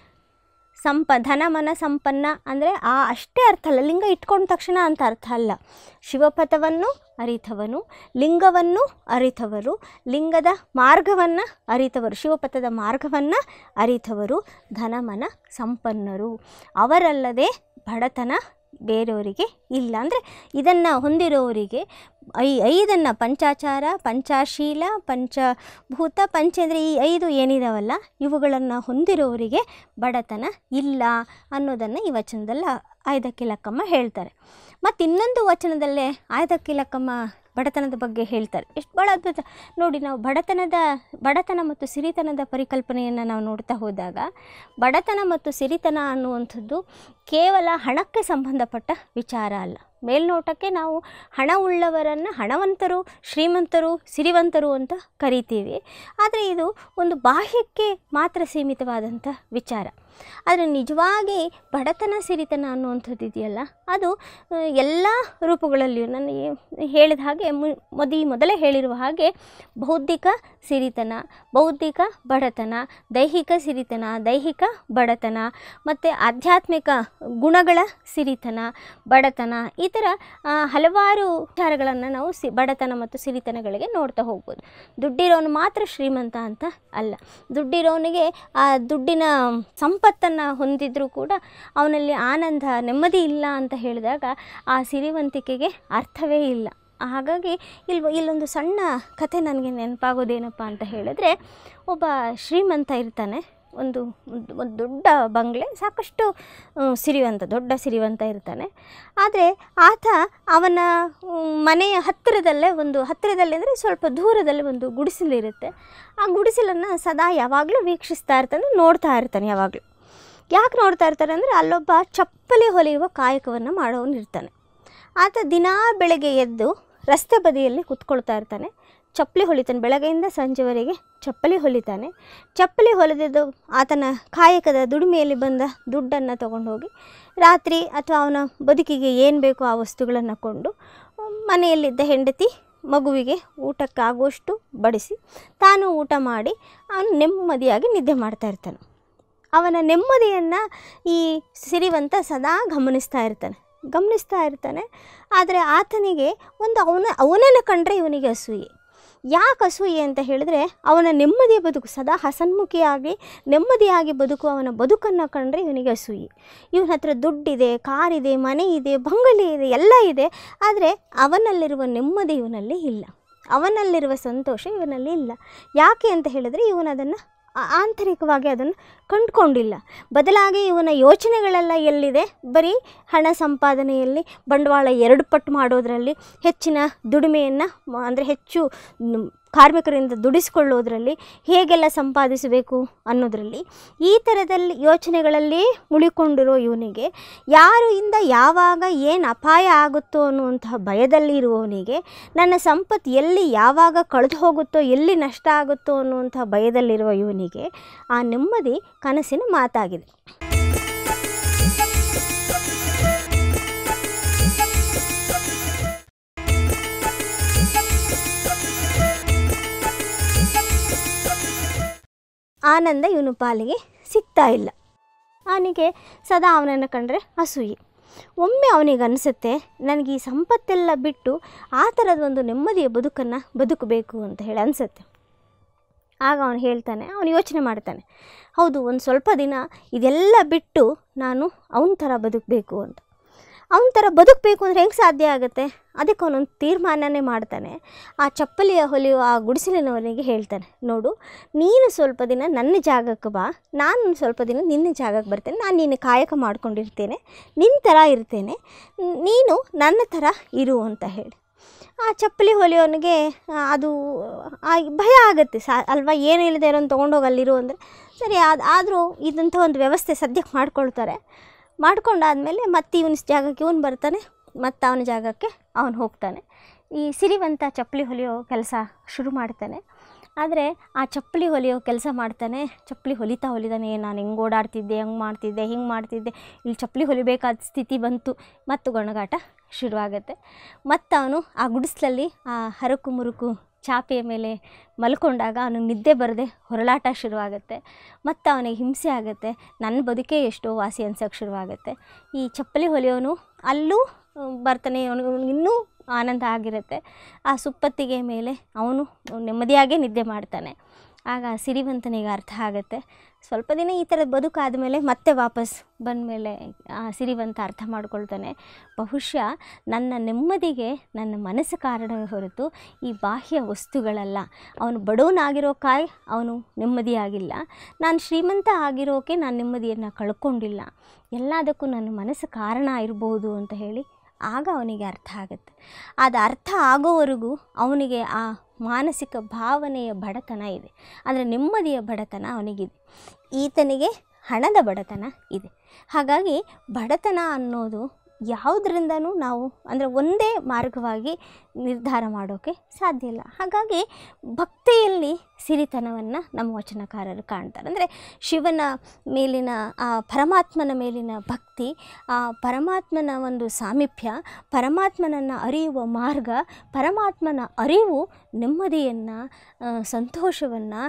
ಸಂಪ ಧನ ಮನ ಸಂಪನ್ನ ಅಂದರೆ ಆ ಅಷ್ಟೇ ಅರ್ಥ ಅಲ್ಲ ಲಿಂಗ ಇಟ್ಕೊಂಡ ತಕ್ಷಣ ಅಂತ ಅರ್ಥ ಅಲ್ಲ ಶಿವಪಥವನ್ನು ಅರಿತವನು ಲಿಂಗವನ್ನು ಅರಿತವರು ಲಿಂಗದ ಮಾರ್ಗವನ್ನು ಅರಿತವರು ಶಿವಪಥದ ಮಾರ್ಗವನ್ನು ಅರಿತವರು ಧನಮನ ಸಂಪನ್ನರು ಅವರಲ್ಲದೆ ಬಡತನ ಬೇರೆಯವರಿಗೆ ಇಲ್ಲ ಅಂದರೆ ಇದನ್ನು ಹೊಂದಿರೋರಿಗೆ ಐ ಐದನ್ನು ಪಂಚಾಚಾರ ಪಂಚಾಶೀಲ ಪಂಚಭೂತ ಪಂಚೇಂದ್ರ ಈ ಐದು ಏನಿದಾವಲ್ಲ ಇವುಗಳನ್ನು ಹೊಂದಿರೋರಿಗೆ ಬಡತನ ಇಲ್ಲ ಅನ್ನೋದನ್ನು ಈ ವಚನದಲ್ಲಿ ಆಯ್ದಕ್ಕಿಲಕ್ಕಮ್ಮ ಹೇಳ್ತಾರೆ ಮತ್ತು ಇನ್ನೊಂದು ವಚನದಲ್ಲೇ ಆಯ್ದಕ್ಕಿಲಕ್ಕಮ್ಮ ಬಡತನದ ಬಗ್ಗೆ ಹೇಳ್ತಾರೆ ಎಷ್ಟು ಭಾಳ ಅದ್ಭುತ ನೋಡಿ ನಾವು ಬಡತನದ ಬಡತನ ಮತ್ತು ಸಿರಿತನದ ಪರಿಕಲ್ಪನೆಯನ್ನು ನಾವು ನೋಡ್ತಾ ಹೋದಾಗ ಬಡತನ ಮತ್ತು ಸಿರಿತನ ಅನ್ನುವಂಥದ್ದು ಕೇವಲ ಹಣಕ್ಕೆ ಸಂಬಂಧಪಟ್ಟ ವಿಚಾರ ಅಲ್ಲ ಮೇಲ್ನೋಟಕ್ಕೆ ನಾವು ಹಣ ಉಳ್ಳವರನ್ನು ಹಣವಂತರು ಶ್ರೀಮಂತರು ಸಿರಿವಂತರು ಅಂತ ಕರಿತೀವಿ ಆದರೆ ಇದು ಒಂದು ಬಾಹ್ಯಕ್ಕೆ ಮಾತ್ರ ಸೀಮಿತವಾದಂಥ ವಿಚಾರ ಆದರೆ ನಿಜವಾಗಿ ಬಡತನ ಸಿರಿತನ ಅನ್ನುವಂಥದ್ದು ಇದೆಯಲ್ಲ ಅದು ಎಲ್ಲ ರೂಪಗಳಲ್ಲಿಯೂ ನಾನು ಈ- ಹೇಳಿದ ಹಾಗೆ ಮು ಮೊದಿ ಮೊದಲೇ ಹೇಳಿರುವ ಹಾಗೆ ಬೌದ್ಧಿಕ ಸಿರಿತನ ಬೌದ್ಧಿಕ ಬಡತನ ದೈಹಿಕ ಸಿರಿತನ ದೈಹಿಕ ಬಡತನ ಮತ್ತು ಆಧ್ಯಾತ್ಮಿಕ ಗುಣಗಳ ಸಿರಿತನ ಬಡತನ ಈ ಥರ ಆ, ಹಲವಾರು ವಿಚಾರಗಳನ್ನು ನಾವು ಸಿ ಬಡತನ ಮತ್ತು ಸಿರಿತನಗಳಿಗೆ ನೋಡ್ತಾ ಹೋಗ್ಬೋದು ದುಡ್ಡಿರೋನು ಮಾತ್ರ ಶ್ರೀಮಂತ ಅಂತ ಅಲ್ಲ ದುಡ್ಡಿರೋನಿಗೆ ಆ ದುಡ್ಡಿನ ಸಂಪತ್ತನ್ನು ಹೊಂದಿದ್ರೂ ಕೂಡ ಅವನಲ್ಲಿ ಆನಂದ ನೆಮ್ಮದಿ ಇಲ್ಲ ಅಂತ ಹೇಳಿದಾಗ ಆ ಸಿರಿವಂತಿಕೆಗೆ ಅರ್ಥವೇ ಇಲ್ಲ ಹಾಗಾಗಿ ಇಲ್ಲಿ ಇಲ್ಲೊಂದು ಸಣ್ಣ ಕಥೆ ನನಗೆ ನೆನಪಾಗೋದೇನಪ್ಪ ಅಂತ ಹೇಳಿದ್ರೆ ಒಬ್ಬ ಶ್ರೀಮಂತ ಇರ್ತಾನೆ ಒಂದು ಒಂದು ಒಂದು ದೊಡ್ಡ ಬಂಗ್ಲೆ ಸಾಕಷ್ಟು ಆ, ಸಿರಿವಂತ ದೊಡ್ಡ ಸಿರಿವಂತ ಇರ್ತಾನೆ ಆದರೆ ಆತ ಅವನ ಮ್, ಮನೆಯ ಹತ್ತಿರದಲ್ಲೇ ಒಂದು ಹತ್ತಿರದಲ್ಲಿ ಅಂದರೆ ಸ್ವಲ್ಪ ದೂರದಲ್ಲಿ ಒಂದು ಗುಡಿಸಲಿರುತ್ತೆ ಆ ಗುಡಿಸಲನ್ನು ಸದಾ ಯಾವಾಗಲೂ ವೀಕ್ಷಿಸ್ತಾ ಇರ್ತಾನೆ ನೋಡ್ತಾ ಇರ್ತಾನೆ ಯಾವಾಗಲೂ ಯಾಕೆ ನೋಡ್ತಾ ಇರ್ತಾರೆ ಅಂದರೆ ಅಲ್ಲೊಬ್ಬ ಚಪ್ಪಲಿ ಹೊಲಿಯುವ ಕಾಯಕವನ್ನು ಮಾಡೋನು ಇರ್ತಾನೆ ಆತ ದಿನಾ ಬೆಳಗ್ಗೆ ಎದ್ದು ರಸ್ತೆ ಬದಿಯಲ್ಲಿ ಕುತ್ಕೊಳ್ತಾ ಇರ್ತಾನೆ ಚಪ್ಪಲಿ ಹೊಲಿತಾನೆ ಬೆಳಗ್ಗೆಯಿಂದ ಸಂಜೆವರೆಗೆ ಚಪ್ಪಲಿ ಹೊಲಿತಾನೆ ಚಪ್ಪಲಿ ಹೊಲಿದಿದ್ದು ಆತನ ಕಾಯಕದ ದುಡಿಮೆಯಲ್ಲಿ ಬಂದ ದುಡ್ಡನ್ನು ತಗೊಂಡು ಹೋಗಿ ರಾತ್ರಿ ಅಥವಾ ಅವನ ಬದುಕಿಗೆ ಏನು ಬೇಕೋ ಆ ವಸ್ತುಗಳನ್ನು ಕೊಂಡು ಮನೆಯಲ್ಲಿದ್ದ ಹೆಂಡತಿ ಮಗುವಿಗೆ ಊಟಕ್ಕಾಗುವಷ್ಟು ಬಡಿಸಿ ತಾನು ಊಟ ಮಾಡಿ ಅವನು ನೆಮ್ಮದಿಯಾಗಿ ನಿದ್ದೆ ಮಾಡ್ತಾ ಇರ್ತಾನೆ ಅವನ ನೆಮ್ಮದಿಯನ್ನು ಈ ಸಿರಿವಂತ ಸದಾ ಗಮನಿಸ್ತಾ ಇರ್ತಾನೆ ಗಮನಿಸ್ತಾ ಇರ್ತಾನೆ ಆದರೆ ಆತನಿಗೆ ಒಂದು ಅವನ ಅವನನ್ನು ಕಂಡ್ರೆ ಇವನಿಗೆ ಅಸೂಯೆ ಯಾಕೆ ಅಸೂಯೆ ಅಂತ ಹೇಳಿದ್ರೆ ಅವನ ನೆಮ್ಮದಿಯ ಬದುಕು ಸದಾ ಹಸನ್ಮುಖಿಯಾಗಿ ನೆಮ್ಮದಿಯಾಗಿ ಬದುಕು ಅವನ ಬದುಕನ್ನು ಕಂಡ್ರೆ ಇವನಿಗೆ ಅಸೂಯೆ ಇವನ ಹತ್ರ ದುಡ್ಡಿದೆ ಕಾರಿದೆ ಮನೆ ಇದೆ ಬಂಗಲೆ ಇದೆ ಎಲ್ಲ ಇದೆ ಆದರೆ ಅವನಲ್ಲಿರುವ ನೆಮ್ಮದಿ ಇವನಲ್ಲಿ ಇಲ್ಲ ಅವನಲ್ಲಿರುವ ಸಂತೋಷ ಇವನಲ್ಲಿ ಇಲ್ಲ ಯಾಕೆ ಅಂತ ಹೇಳಿದ್ರೆ ಇವನು ಅದನ್ನು ಆ- ಆಂತರಿಕವಾಗಿ ಅದನ್ನು ಕಂಡುಕೊಂಡಿಲ್ಲ ಬದಲಾಗಿ ಇವನ ಯೋಚನೆಗಳೆಲ್ಲ ಎಲ್ಲಿದೆ ಬರೀ ಹಣ ಸಂಪಾದನೆಯಲ್ಲಿ ಬಂಡವಾಳ ಎರಡು ಪಟ್ಟು ಮಾಡೋದರಲ್ಲಿ ಹೆಚ್ಚಿನ ದುಡಿಮೆಯನ್ನು ಅಂದರೆ ಹೆಚ್ಚು ಮ್, ಕಾರ್ಮಿಕರಿಂದ ದುಡಿಸಿಕೊಳ್ಳೋದ್ರಲ್ಲಿ ಹೇಗೆಲ್ಲ ಸಂಪಾದಿಸಬೇಕು ಅನ್ನೋದರಲ್ಲಿ ಈ ಥರದಲ್ಲಿ ಯೋಚನೆಗಳಲ್ಲಿ ಮುಳಿಕೊಂಡಿರೋ ಇವನಿಗೆ ಯಾರು ಇಂದ ಯಾವಾಗ ಏನು ಅಪಾಯ ಆಗುತ್ತೋ ಅನ್ನುವಂತಹ ಭಯದಲ್ಲಿ ಇರುವವನಿಗೆ ನನ್ನ ಸಂಪತ್ತು ಎಲ್ಲಿ ಯಾವಾಗ ಕಳೆದು ಹೋಗುತ್ತೋ ಎಲ್ಲಿ ನಷ್ಟ ಆಗುತ್ತೋ ಅನ್ನುವಂತಹ ಭಯದಲ್ಲಿರುವ ಇವನಿಗೆ ಆ ನೆಮ್ಮದಿ ಕನಸಿನ ಮಾತಾಗಿದೆ ಆನಂದ ಇವನು ಪಾಲಿಗೆ ಸಿಗ್ತಾ ಇಲ್ಲ ಅವನಿಗೆ ಸದಾ ಅವನನ್ನು ಕಂಡ್ರೆ ಅಸೂಯೆ ಒಮ್ಮೆ ಅವನಿಗೆ ಅನಿಸುತ್ತೆ ನನಗೆ ಈ ಸಂಪತ್ತೆಲ್ಲ ಬಿಟ್ಟು ಆ ಥರದ ಒಂದು ನೆಮ್ಮದಿಯ ಬದುಕನ್ನು ಬದುಕಬೇಕು ಅಂತ ಹೇಳಿ ಅನಿಸುತ್ತೆ ಆಗ ಅವನು ಹೇಳ್ತಾನೆ ಅವನು ಯೋಚನೆ ಮಾಡ್ತಾನೆ ಹೌದು ಒಂದು ಸ್ವಲ್ಪ ದಿನ ಇದೆಲ್ಲ ಬಿಟ್ಟು ನಾನು ಅವನ ಥರ ಬದುಕಬೇಕು ಅಂತ ಅವನ ಥರ ಬದುಕಬೇಕು ಅಂದರೆ ಹೆಂಗೆ ಸಾಧ್ಯ ಆಗುತ್ತೆ ಅದಕ್ಕೆ ಅವನೊಂದು ತೀರ್ಮಾನನೇ ಮಾಡ್ತಾನೆ ಆ ಚಪ್ಪಲಿಯ ಹೊಲಿಯುವ ಆ ಗುಡಿಸಲಿನವನಿಗೆ ಹೇಳ್ತಾನೆ ನೋಡು ನೀನು ಸ್ವಲ್ಪ ದಿನ ನನ್ನ ಜಾಗಕ್ಕೆ ಬಾ ನಾನು ಸ್ವಲ್ಪ ದಿನ ನಿನ್ನ ಜಾಗಕ್ಕೆ ಬರ್ತೇನೆ ನಾನು ನಿನ್ನ ಕಾಯಕ ಮಾಡ್ಕೊಂಡಿರ್ತೇನೆ ನಿನ್ನ ಥರ ಇರ್ತೇನೆ ನೀನು ನನ್ನ ಥರ ಇರು ಅಂತ ಹೇಳಿ ಆ ಚಪ್ಪಲಿ ಹೊಲಿಯೋನಿಗೆ ಆ, ಅದು ಆ, ಭಯ ಆಗುತ್ತೆ ಸಾ ಅಲ್ವಾ ಏನು ಇಲ್ಲದೆ ಇರೋನು ತೊಗೊಂಡೋಗಿ ಅಲ್ಲಿರು ಅಂದರೆ ಸರಿ ಅದು ಆದರೂ ಇದಂಥ ಒಂದು ವ್ಯವಸ್ಥೆ ಸದ್ಯಕ್ಕೆ ಮಾಡ್ಕೊಳ್ತಾರೆ ಮಾಡ್ಕೊಂಡಾದಮೇಲೆ ಮತ್ತೆ ಇವನ ಜಾಗಕ್ಕೆ ಇವನು ಬರ್ತಾನೆ ಮತ್ತು ಅವನ ಜಾಗಕ್ಕೆ ಅವನು ಹೋಗ್ತಾನೆ ಈ ಸಿರಿವಂತ ಚಪ್ಪಲಿ ಹೊಲಿಯೋ ಕೆಲಸ ಶುರು ಮಾಡ್ತಾನೆ ಆದರೆ ಆ ಚಪ್ಪಲಿ ಹೊಲಿಯೋ ಕೆಲಸ ಮಾಡ್ತಾನೆ ಚಪ್ಪಲಿ ಹೊಲಿತಾ ಹೊಲಿತಾನೆ ನಾನು ಹೆಂಗೆ ಓಡಾಡ್ತಿದ್ದೆ ಹಂಗೆ ಮಾಡ್ತಿದ್ದೆ ಹಿಂಗೆ ಮಾಡ್ತಿದ್ದೆ ಇಲ್ಲಿ ಚಪ್ಪಲಿ ಹೊಲಿಬೇಕಾದ ಸ್ಥಿತಿ ಬಂತು ಮತ್ತು ಗೊಣಗಾಟ ಶುರುವಾಗುತ್ತೆ ಮತ್ತು ಅವನು ಆ ಗುಡಿಸ್ಲಲ್ಲಿ ಆ ಹರಕು ಮುರುಕು ಚಾಪೆಯ ಮೇಲೆ ಮಲ್ಕೊಂಡಾಗ ಅವನು ನಿದ್ದೆ ಬರದೆ ಹೊರಳಾಟ ಶುರುವಾಗುತ್ತೆ ಮತ್ತು ಅವನಿಗೆ ಹಿಂಸೆ ಆಗುತ್ತೆ ನನ್ನ ಬದುಕೇ ಎಷ್ಟೋ ವಾಸಿ ಅನ್ಸೋಕ್ಕೆ ಶುರುವಾಗುತ್ತೆ ಈ ಚಪ್ಪಲಿ ಹೊಲಿಯೋನು ಅಲ್ಲೂ ಆ, ಬರ್ತಾನೆ ಅವನಿಗೆ ಇನ್ನೂ ಆನಂದ ಆಗಿರುತ್ತೆ ಆ ಸುಪ್ಪತ್ತಿಗೆ ಮೇಲೆ ಅವನು ನೆಮ್ಮದಿಯಾಗೇ ನಿದ್ದೆ ಮಾಡ್ತಾನೆ ಆಗ ಸಿರಿವಂತನಿಗೆ ಅರ್ಥ ಆಗುತ್ತೆ ಸ್ವಲ್ಪ ದಿನ ಈ ಥರದ ಬದುಕಾದಮೇಲೆ ಮತ್ತೆ ವಾಪಸ್ ಬಂದಮೇಲೆ ಆ ಸಿರಿವಂತ ಅರ್ಥ ಮಾಡ್ಕೊಳ್ತಾನೆ ಬಹುಶಃ ನನ್ನ ನೆಮ್ಮದಿಗೆ ನನ್ನ ಮನಸ್ಸು ಕಾರಣವೇ ಹೊರತು ಈ ಬಾಹ್ಯ ವಸ್ತುಗಳಲ್ಲ ಅವನು ಬಡವನಾಗಿರೋ ಕಾಯ್ ಅವನು ನೆಮ್ಮದಿಯಾಗಿಲ್ಲ ನಾನು ಶ್ರೀಮಂತ ಆಗಿರೋಕೆ ನಾನು ನೆಮ್ಮದಿಯನ್ನು ಕಳ್ಕೊಂಡಿಲ್ಲ ಎಲ್ಲದಕ್ಕೂ ನನ್ನ ಮನಸ್ಸು ಕಾರಣ ಇರ್ಬೋದು ಅಂತ ಹೇಳಿ ಆಗ ಅವನಿಗೆ ಅರ್ಥ ಆಗುತ್ತೆ ಅದು ಅರ್ಥ ಆಗೋವರೆಗೂ ಅವನಿಗೆ ಆ ಮಾನಸಿಕ ಭಾವನೆಯ ಬಡತನ ಇದೆ ಅಂದರೆ ನೆಮ್ಮದಿಯ ಬಡತನ ಅವನಿಗಿದೆ ಈತನಿಗೆ ಹಣದ ಬಡತನ ಇದೆ ಹಾಗಾಗಿ ಬಡತನ ಅನ್ನೋದು ಯಾವುದರಿಂದನೂ ನಾವು ಅಂದರೆ ಒಂದೇ ಮಾರ್ಗವಾಗಿ ನಿರ್ಧಾರ ಮಾಡೋಕ್ಕೆ ಸಾಧ್ಯ ಇಲ್ಲ ಹಾಗಾಗಿ ಭಕ್ತಿಯಲ್ಲಿ ಸಿರಿತನವನ್ನು ನಮ್ಮ ವಚನಕಾರರು ಕಾಣ್ತಾರೆ ಅಂದರೆ ಶಿವನ ಮೇಲಿನ ಆ ಪರಮಾತ್ಮನ ಮೇಲಿನ ಭಕ್ತಿ ಆ ಪರಮಾತ್ಮನ ಒಂದು ಸಾಮೀಪ್ಯ ಪರಮಾತ್ಮನನ್ನು ಅರಿಯುವ ಮಾರ್ಗ ಪರಮಾತ್ಮನ ಅರಿವು ನೆಮ್ಮದಿಯನ್ನು ಸಂತೋಷವನ್ನು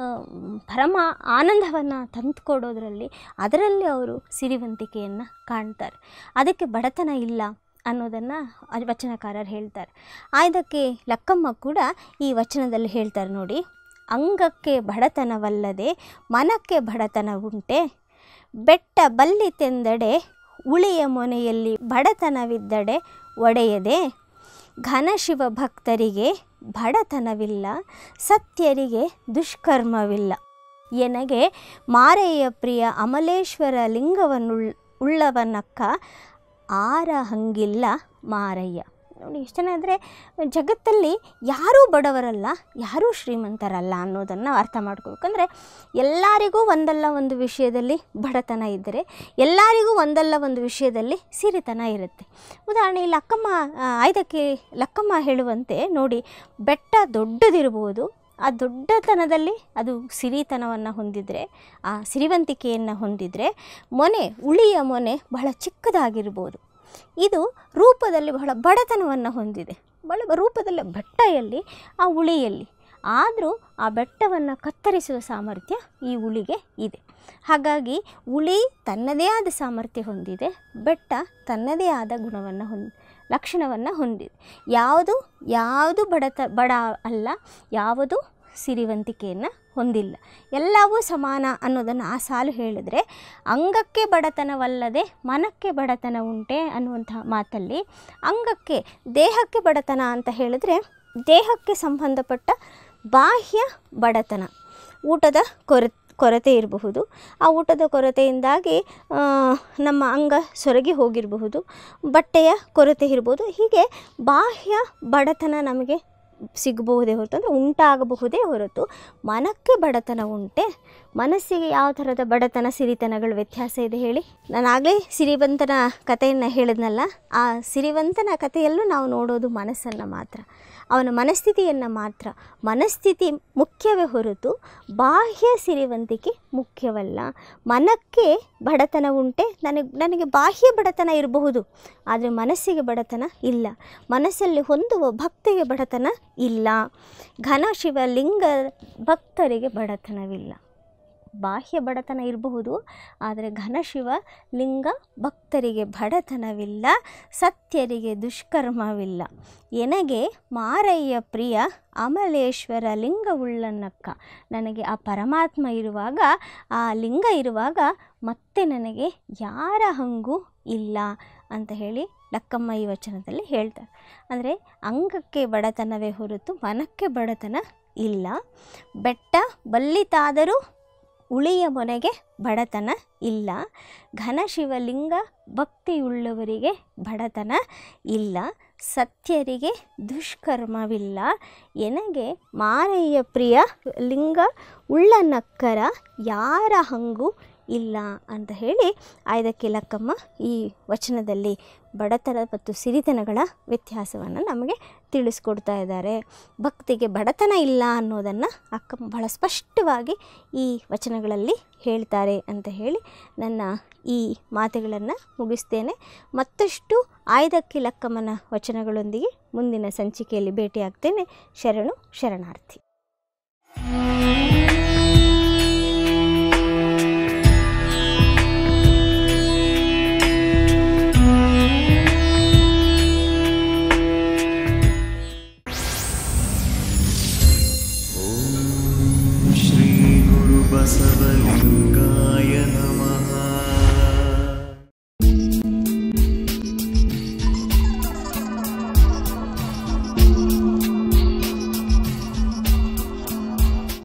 ಪರಮ ಆನಂದವನ್ನು ತಂದುಕೊಡೋದ್ರಲ್ಲಿ ಅದರಲ್ಲಿ ಅವರು ಸಿರಿವಂತಿಕೆಯನ್ನು ಕಾಣ್ತಾರೆ ಅದಕ್ಕೆ ಬಡತನ ಇಲ್ಲ ಅನ್ನೋದನ್ನು ವಚನಕಾರರು ಹೇಳ್ತಾರೆ ಇದಕ್ಕೆ ಲಕ್ಕಮ್ಮ ಕೂಡ ಈ ವಚನದಲ್ಲಿ ಹೇಳ್ತಾರೆ ನೋಡಿ ಅಂಗಕ್ಕೆ ಬಡತನವಲ್ಲದೆ ಮನಕ್ಕೆ ಬಡತನ ಉಂಟೆ ಬೆಟ್ಟ ಬಲ್ಲಿತೆಂದಡೆ ಉಳಿಯ ಮೊನೆಯಲ್ಲಿ ಬಡತನವಿದ್ದಡೆ ಒಡೆಯದೆ ಘನಶಿವ ಭಕ್ತರಿಗೆ ಬಡತನವಿಲ್ಲ ಸತ್ಯರಿಗೆ ದುಷ್ಕರ್ಮವಿಲ್ಲ ಎನಗೆ ಮಾರೆಯ ಪ್ರಿಯ ಅಮಲೇಶ್ವರ ಲಿಂಗವನ್ನುಳ್ ಉಳ್ಳವನಕ್ಕ ಆರ ಹಂಗಿಲ್ಲ ಮಾರಯ್ಯ ನೋಡಿ ಎಷ್ಟು ಜನ ಅಂದರೆ ಜಗತ್ತಲ್ಲಿ ಯಾರೂ ಬಡವರಲ್ಲ ಯಾರೂ ಶ್ರೀಮಂತರಲ್ಲ ಅನ್ನೋದನ್ನು ಅರ್ಥ ಮಾಡ್ಕೋಬೇಕಂದ್ರೆ ಎಲ್ಲರಿಗೂ ಒಂದಲ್ಲ ಒಂದು ವಿಷಯದಲ್ಲಿ ಬಡತನ ಇದ್ದರೆ ಎಲ್ಲರಿಗೂ ಒಂದಲ್ಲ ಒಂದು ವಿಷಯದಲ್ಲಿ ಸಿರಿತನ ಇರುತ್ತೆ ಉದಾಹರಣೆ ಲಕ್ಕಮ್ಮ ಆ, ಆಯ್ದಕ್ಕೆ ಲಕ್ಕಮ್ಮ ಹೇಳುವಂತೆ ನೋಡಿ ಬೆಟ್ಟ ದೊಡ್ಡದಿರ್ಬೋದು ಆ ದೊಡ್ಡತನದಲ್ಲಿ ಅದು ಸಿರಿತನವನ್ನು ಹೊಂದಿದರೆ ಆ ಸಿರಿವಂತಿಕೆಯನ್ನು ಹೊಂದಿದರೆ ಮೊನೆ ಉಳಿಯ ಮೊನೆ ಬಹಳ ಚಿಕ್ಕದಾಗಿರ್ಬೋದು ಇದು ರೂಪದಲ್ಲಿ ಬಹಳ ಬಡತನವನ್ನು ಹೊಂದಿದೆ ಬಹಳ ರೂಪದಲ್ಲಿ ಬೆಟ್ಟಯಲ್ಲಿ ಆ ಉಳಿಯಲ್ಲಿ ಆದರೂ ಆ ಬೆಟ್ಟವನ್ನು ಕತ್ತರಿಸುವ ಸಾಮರ್ಥ್ಯ ಈ ಉಳಿಗೆ ಇದೆ ಹಾಗಾಗಿ ಉಳಿ ತನ್ನದೇ ಆದ ಸಾಮರ್ಥ್ಯ ಹೊಂದಿದೆ ಬೆಟ್ಟ ತನ್ನದೇ ಆದ ಗುಣವನ್ನು ಹೊಂದಿ ಲಕ್ಷಣವನ್ನು ಹೊಂದಿದೆ ಯಾವುದು ಯಾವುದು ಬಡತ ಬಡ ಅಲ್ಲ ಯಾವುದು ಸಿರಿವಂತಿಕೆಯನ್ನು ಹೊಂದಿಲ್ಲ ಎಲ್ಲವೂ ಸಮಾನ ಅನ್ನೋದನ್ನು ಆ ಸಾಲು ಹೇಳಿದರೆ ಅಂಗಕ್ಕೆ ಬಡತನವಲ್ಲದೆ ಮನಕ್ಕೆ ಬಡತನ ಉಂಟೆ ಅನ್ನುವಂಥ ಮಾತಲ್ಲಿ ಅಂಗಕ್ಕೆ ದೇಹಕ್ಕೆ ಬಡತನ ಅಂತ ಹೇಳಿದ್ರೆ ದೇಹಕ್ಕೆ ಸಂಬಂಧಪಟ್ಟ ಬಾಹ್ಯ ಬಡತನ ಊಟದ ಕೊರ ಕೊರತೆ ಇರಬಹುದು ಆ ಊಟದ ಕೊರತೆಯಿಂದಾಗಿ ಆ, ನಮ್ಮ ಅಂಗ ಸೊರಗಿ ಹೋಗಿರಬಹುದು ಬಟ್ಟೆಯ ಕೊರತೆ ಇರ್ಬೋದು ಹೀಗೆ ಬಾಹ್ಯ ಬಡತನ ನಮಗೆ ಸಿಗಬಹುದೇ ಹೊರತು ಅಂದರೆ ಉಂಟಾಗಬಹುದೇ ಹೊರತು ಮನಕ್ಕೆ ಬಡತನ ಉಂಟೆ ಮನಸ್ಸಿಗೆ ಯಾವ ಥರದ ಬಡತನ ಸಿರಿತನಗಳು ವ್ಯತ್ಯಾಸ ಇದೆ ಹೇಳಿ ನಾನು ಆಗಲೇ ಸಿರಿವಂತನ ಕಥೆಯನ್ನು ಹೇಳಿದ್ನಲ್ಲ ಆ ಸಿರಿವಂತನ ಕಥೆಯಲ್ಲೂ ನಾವು ನೋಡೋದು ಮನಸ್ಸನ್ನು ಮಾತ್ರ ಅವನ ಮನಸ್ಥಿತಿಯನ್ನು ಮಾತ್ರ ಮನಸ್ಥಿತಿ ಮುಖ್ಯವೇ ಹೊರತು ಬಾಹ್ಯ ಸಿರಿವಂತಿಕೆ ಮುಖ್ಯವಲ್ಲ ಮನಕ್ಕೆ ಬಡತನ ಉಂಟೆ ನನಗೆ ನನಗೆ ಬಾಹ್ಯ ಬಡತನ ಇರಬಹುದು ಆದರೆ ಮನಸ್ಸಿಗೆ ಬಡತನ ಇಲ್ಲ ಮನಸ್ಸಲ್ಲಿ ಹೊಂದುವ ಭಕ್ತಿಗೆ ಬಡತನ ಇಲ್ಲ ಘನ ಶಿವಲಿಂಗ ಭಕ್ತರಿಗೆ ಬಡತನವಿಲ್ಲ ಬಾಹ್ಯ ಬಡತನ ಇರಬಹುದು ಆದರೆ ಘನಶಿವ ಲಿಂಗ ಭಕ್ತರಿಗೆ ಬಡತನವಿಲ್ಲ ಸತ್ಯರಿಗೆ ದುಷ್ಕರ್ಮವಿಲ್ಲ ಎನಗೆ ಮಾರಯ್ಯ ಪ್ರಿಯ ಅಮಲೇಶ್ವರ ಲಿಂಗವುಳ್ಳನಕ್ಕ ನನಗೆ ಆ ಪರಮಾತ್ಮ ಇರುವಾಗ ಆ ಲಿಂಗ ಇರುವಾಗ ಮತ್ತೆ ನನಗೆ ಯಾರ ಹಂಗೂ ಇಲ್ಲ ಅಂತ ಹೇಳಿ ಲಕ್ಕಮ್ಮ ಈ ವಚನದಲ್ಲಿ ಹೇಳ್ತಾರೆ ಅಂದರೆ ಅಂಗಕ್ಕೆ ಬಡತನವೇ ಹೊರತು ಮನಕ್ಕೆ ಬಡತನ ಇಲ್ಲ ಬೆಟ್ಟ ಬಲ್ಲಿತಾದರೂ ಉಳಿಯ ಮೊನೆಗೆ ಬಡತನ ಇಲ್ಲ ಘನಶಿವಲಿಂಗ ಭಕ್ತಿಯುಳ್ಳವರಿಗೆ ಬಡತನ ಇಲ್ಲ ಸತ್ಯರಿಗೆ ದುಷ್ಕರ್ಮವಿಲ್ಲ ಎನಗೆ ಮಾರಯ್ಯ ಪ್ರಿಯ ಲಿಂಗ ಉಳ್ಳ ನಕ್ಕರ ಯಾರ ಹಂಗೂ ಇಲ್ಲ ಅಂತ ಹೇಳಿ ಆಯ್ದಕ್ಕೆ ಲಕ್ಕಮ್ಮ ಈ ವಚನದಲ್ಲಿ ಬಡತನ ಮತ್ತು ಸಿರಿತನಗಳ ವ್ಯತ್ಯಾಸವನ್ನು ನಮಗೆ ತಿಳಿಸ್ಕೊಡ್ತಾ ಇದ್ದಾರೆ ಭಕ್ತಿಗೆ ಬಡತನ ಇಲ್ಲ ಅನ್ನೋದನ್ನು ಅಕ್ಕ ಬಹಳ ಸ್ಪಷ್ಟವಾಗಿ ಈ ವಚನಗಳಲ್ಲಿ ಹೇಳ್ತಾರೆ ಅಂತ ಹೇಳಿ ನನ್ನ ಈ ಮಾತುಗಳನ್ನು ಮುಗಿಸ್ತೇನೆ ಮತ್ತಷ್ಟು ಆಯ್ದಕ್ಕೆ ಲಕ್ಕಮ್ಮನ ವಚನಗಳೊಂದಿಗೆ ಮುಂದಿನ ಸಂಚಿಕೆಯಲ್ಲಿ ಭೇಟಿಯಾಗ್ತೇನೆ ಶರಣು ಶರಣಾರ್ಥಿ